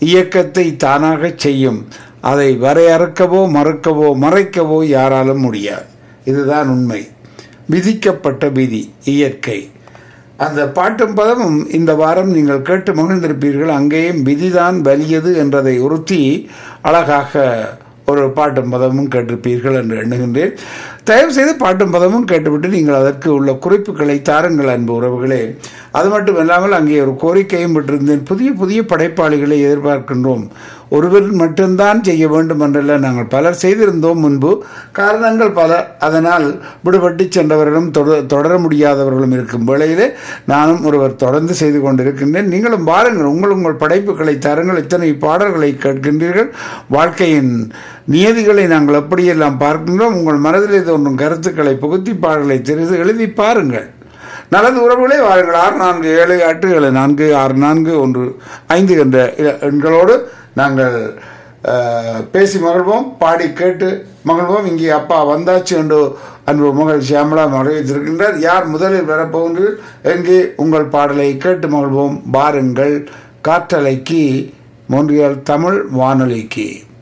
இயக்கத்தை தானாக செய்யும் அதை வரையறுக்கவோ மறுக்கவோ மறைக்கவோ யாராலும் முடியாது இதுதான் உண்மை விதிக்கப்பட்ட விதி இயற்கை அந்த பாட்டும் பதமும் இந்த வாரம் நீங்கள் கேட்டு மகிழ்ந்திருப்பீர்கள் அங்கேயும் விதிதான் வலியது என்றதை உறுத்தி அழகாக ஒரு பாட்டும் பதமும் கேட்டிருப்பீர்கள் என்று எண்ணுகின்றேன் தயவு செய்து பாட்டும் பதமும் கேட்டுவிட்டு நீங்கள் அதற்கு உள்ள குறிப்புகளை தாருங்கள் அன்பு உறவுகளே அது மட்டும் இல்லாமல் அங்கே ஒரு கோரிக்கையும் விட்டிருந்தேன் புதிய புதிய படைப்பாளிகளை எதிர்பார்க்கின்றோம் ஒருவர் மட்டும்தான் செய்ய வேண்டும் என்றல்ல நாங்கள் பலர் செய்திருந்தோம் முன்பு காரணங்கள் பல அதனால் விடுபட்டு சென்றவர்களும் தொட- தொடர முடியாதவர்களும் இருக்கும் வேளையிலே நானும் ஒருவர் தொடர்ந்து செய்து கொண்டிருக்கின்றேன் நீங்களும் பாருங்கள் உங்கள் உங்கள் படைப்புகளை தாருங்கள் இத்தனை பாடல்களை கேட்கின்றீர்கள் வாழ்க்கையின் நியதிகளை நாங்கள் எப்படியெல்லாம் பார்க்கின்றோம் உங்கள் மனதிலே தோன்றும் கருத்துக்களை புகுத்தி பாடல்களை தெரிந்து எழுதி பாருங்கள் நல்லது உறவுகளே வாருங்கள் ஆறு நான்கு ஏழு எட்டு ஏழு நான்கு ஆறு நான்கு ஒன்று ஐந்து என்ற இ- எண்களோடு நாங்கள் அஹ், பேசி மகிழ்வோம் பாடி கேட்டு மகிழ்வோம் இங்கே அப்பா வந்தாச்சு என்று அன்பு மகள் சியாமலா மகிழ்வித்திருக்கின்றார் யார் முதலில் வரப்போகின்றீர்கள் எங்கே உங்கள் பாடலை கேட்டு மகிழ்வோம் பாருங்கள் காற்றலைக்கு மொன்றியல் தமிழ் வானொலிக்கு